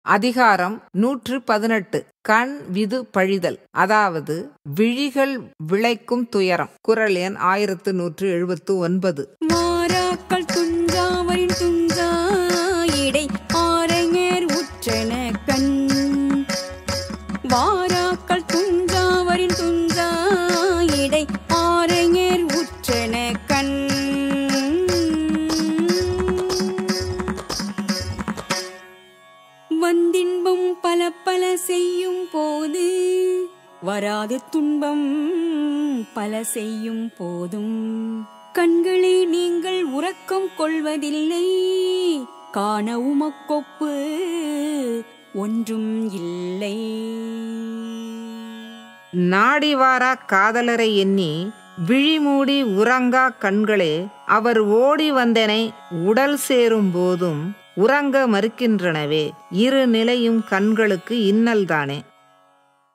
அதிகாரம் நூற்று பதினெட்டு கண் விது பழிதல் அதாவது விழிகள் விளைக்கும் துயரம் குரல் எண் ஆயிரத்து நூற்று எழுபத்து ஒன்பது மாறாக்கள் துஞ்சாவரின் துஞ்சா இடை ஆரைஞர் உற்றன கண் வாராக்கள் துஞ்சாவரின் துஞ்சா இடை ஆரைஞர் உற்றன கண் வந்தின்பம் பல பல செய்யும் போது வராது துன்பம் பல செய்யும் போதும் கண்களே நீங்கள் உறக்கம் கொள்வதில்லை காண உமக்கொப்பு ஒன்றும் இல்லை நாடிவாரா காதலரை எண்ணி விழிமூடி உறங்கா கண்களே அவர் ஓடி வந்தனை உடல் சேரும் போதும் உறங்க மறுக்கின்றனவே இரு நிலையும் கண்களுக்கு இன்னல்தானே